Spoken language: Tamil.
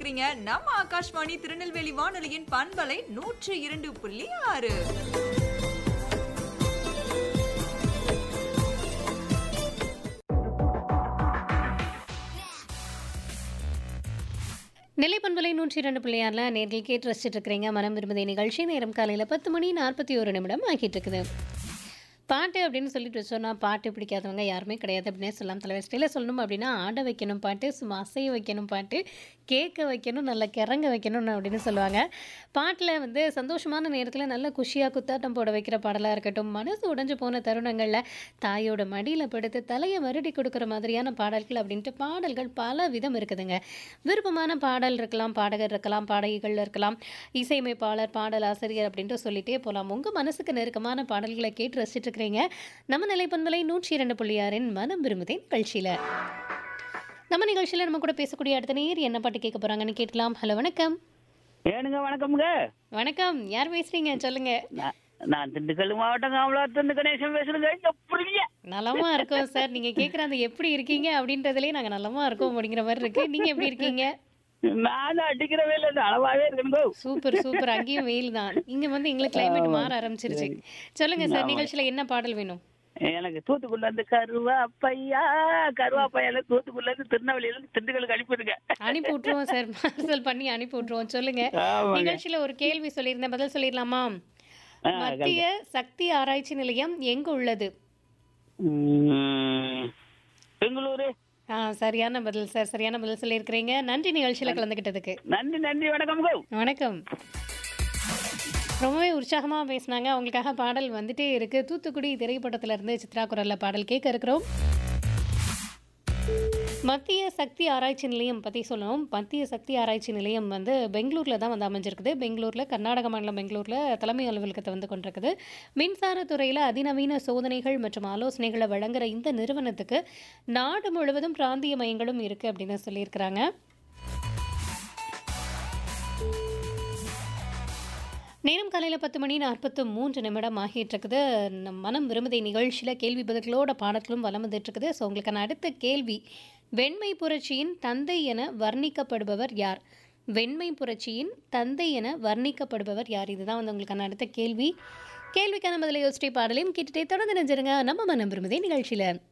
இருக்கிறீங்க நம்ம ஆகாஷ்வாணி திருநெல்வேலி வானொலியின் பண்பலை நூற்று இரண்டு புள்ளி ஆறு நெல்லை பண்பலை நூற்றி இரண்டு பிள்ளையாரில் நேர்கள் கேட்டு ரசிச்சுட்டு இருக்கிறீங்க மனம் விரும்புதே நிகழ்ச்சி நேரம் காலையில் பத்து மணி நாற்பத்தி ஒரு நிமிடம் ஆகிட்டு இருக்குது பாட்டு அப்படின்னு சொல்லிட்டு வச்சோன்னா பாட்டு பிடிக்காதவங்க யாருமே கிடையாது அப்படின்னே சொல்லலாம் தலைவர் ஸ்டைலில் சொல்லணும் அப்படின்னா ஆட வைக்கணும் பாட்டு சும்மா அசைய வைக்கணும் பாட்டு கேட்க வைக்கணும் நல்ல கிறங்க வைக்கணும் அப்படின்னு சொல்லுவாங்க பாட்டில் வந்து சந்தோஷமான நேரத்தில் நல்ல குஷியாக குத்தாட்டம் போட வைக்கிற பாடலாக இருக்கட்டும் மனசு உடைஞ்சு போன தருணங்களில் தாயோட மடியில் படுத்து தலையை வருடி கொடுக்குற மாதிரியான பாடல்கள் அப்படின்ட்டு பாடல்கள் பல விதம் இருக்குதுங்க விருப்பமான பாடல் இருக்கலாம் பாடகர் இருக்கலாம் பாடகிகள் இருக்கலாம் இசையமைப்பாளர் பாடல் ஆசிரியர் அப்படின்ட்டு சொல்லிட்டே போகலாம் உங்கள் மனசுக்கு நெருக்கமான பாடல்களை கேட்டு ரசிச்சுட்டு இருக்கிறீங்க நம்ம நிலைப்பண்பலை நூற்றி இரண்டு புள்ளி ஆறின் மனம் விரும்புதே நிகழ்ச்சியில் நம்ம நிகழ்ச்சியில் நம்ம கூட பேசக்கூடிய அடுத்த நேர் என்ன பாட்டு கேட்க போகிறாங்கன்னு கேட்கலாம் ஹலோ வணக்கம் ஏனுங்க வணக்கம்ங்க வணக்கம் யார் பேசுறீங்க சொல்லுங்க நான் நான் திண்டுக்கல் மாவட்டம் காமலாத்திருந்து கணேசன் பேசுறேங்க எப்படிங்க நலமா இருக்கோம் சார் நீங்க கேக்குற அந்த எப்படி இருக்கீங்க அப்படின்றதுலயே நாங்க நலமா இருக்கோம் அப்படிங்கிற மாதிரி இருக்கு நீங்க எப்படி இருக்கீங்க நான் அடிக்கிற வேலை இந்த அளவாவே இருக்கணுங்க சூப்பர் சூப்பர் அங்கேயும் வெயில் தான் இங்க வந்து எங்களுக்கு கிளைமேட் மாற ஆரம்பிச்சிருச்சு சொல்லுங்க சார் நிகழ்ச்சியில என்ன பாடல் வேணும் எனக்கு தூத்துக்குள்ள இருந்து கருவாப்பையா கருவாப்பையால தூத்துக்குள்ள இருந்து திருநெல்வேலியில இருந்து திண்டுக்கலுக்கு அனுப்பிடுங்க அனுப்பி விட்டுருவோம் சார் பார்சல் பண்ணி அனுப்பி விட்டுருவோம் சொல்லுங்க ஆமாங்க. நிகழ்ச்சியில ஒரு கேள்வி சொல்லியிருந்தேன் பதில் சொல்லிடலாமா ஆ, மத்திய சக்தி ஆராய்ச்சி நிலையம் எங்க உள்ளது உம், பெங்களூரு ஆ சரியான பதில் சார் சரியான பதில் சொல்லியிருக்கிறீங்க நன்றி நிகழ்ச்சியில கலந்துக்கிட்டதுக்கு நன்றி நன்றி வணக்கம்ங்க வணக்கம் ரொம்பவே உற்சாகமாக பேசினாங்க அவங்களுக்காக பாடல் வந்துட்டே இருக்கு தூத்துக்குடி திரைப்படத்துல இருந்து சித்ரா குரல்ல பாடல் கேட்க இருக்கிறோம் மத்திய சக்தி ஆராய்ச்சி நிலையம் பற்றி சொல்லணும் மத்திய சக்தி ஆராய்ச்சி நிலையம் வந்து பெங்களூரில் தான் வந்து அமைஞ்சிருக்குது பெங்களூரில் கர்நாடக மாநிலம் பெங்களூரில் தலைமை அலுவலகத்தை வந்து கொண்டிருக்குது மின்சாரத்துறையில் அதிநவீன சோதனைகள் மற்றும் ஆலோசனைகளை வழங்குற இந்த நிறுவனத்துக்கு நாடு முழுவதும் பிராந்திய மையங்களும் இருக்குது அப்படின்னு சொல்லியிருக்கிறாங்க நேரம் காலையில் பத்து மணி நாற்பத்து மூன்று நிமிடம் ஆகிட்டு இருக்குது நம் மனம் விரும்புதை நிகழ்ச்சியில் கேள்வி பதில்களோட பாடல்களும் வலம் வந்துட்டு இருக்குது ஸோ உங்களுக்கான அடுத்த கேள்வி வெண்மை புரட்சியின் தந்தை என வர்ணிக்கப்படுபவர் யார் வெண்மை புரட்சியின் தந்தை என வர்ணிக்கப்படுபவர் யார் இதுதான் வந்து உங்களுக்கான அடுத்த கேள்வி கேள்விக்கான பதிலை யோசிச்சை பாடலையும் கேட்டுட்டே தொடர்ந்து நினைஞ்சிருங்க நம்ம மனம் விரும்புதை நிகழ்ச்சியில்